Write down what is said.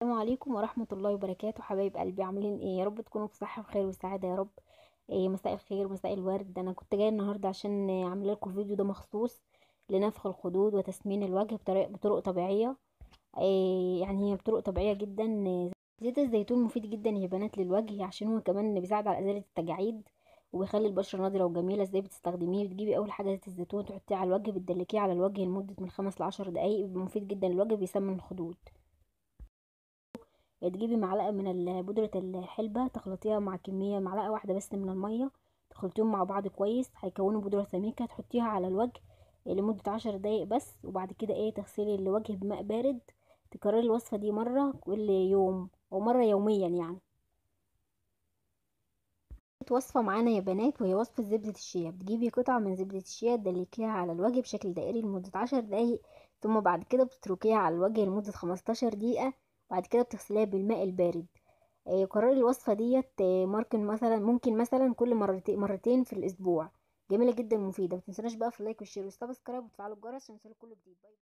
السلام عليكم ورحمة الله وبركاته حبايب قلبي عاملين ايه يا رب تكونوا بصحة وخير وسعادة يا رب إيه مساء الخير مساء الورد انا كنت جايه النهارده عشان عامله لكم الفيديو ده مخصوص لنفخ الخدود وتسمين الوجه بطريقه بطرق طبيعيه إيه يعني هي بطرق طبيعيه جدا زيت الزيتون مفيد جدا يا بنات للوجه عشان هو كمان بيساعد على ازاله التجاعيد وبيخلي البشره نضره وجميله ازاي بتستخدميه بتجيبي اول حاجه زيت الزيتون تحطيه على الوجه بتدلكيه على الوجه لمده من خمس لعشر دقايق بيبقى مفيد جدا للوجه بيسمن الخدود تجيبي معلقه من بودره الحلبه تخلطيها مع كميه معلقه واحده بس من الميه تخلطيهم مع بعض كويس هيكونوا بودره سميكه تحطيها على الوجه لمده عشر دقايق بس وبعد كده ايه تغسلي الوجه بماء بارد تكرري الوصفه دي مره كل يوم او مره يوميا يعني وصفه معانا يا بنات وهي وصفه زبده الشيا بتجيبي قطعه من زبده الشيا تدلكيها على الوجه بشكل دائري لمده عشر دقايق ثم بعد كده بتتركيها على الوجه لمده خمستاشر دقيقه بعد كده بتغسليها بالماء البارد آه قرري الوصفه ديت آه ممكن مثلا ممكن مثلا كل مرتين مرتين في الاسبوع جميله جدا ومفيده متنسوناش بقى في اللايك والشير والسبسكرايب وتفعلوا الجرس عشان يوصلكوا كل جديد باي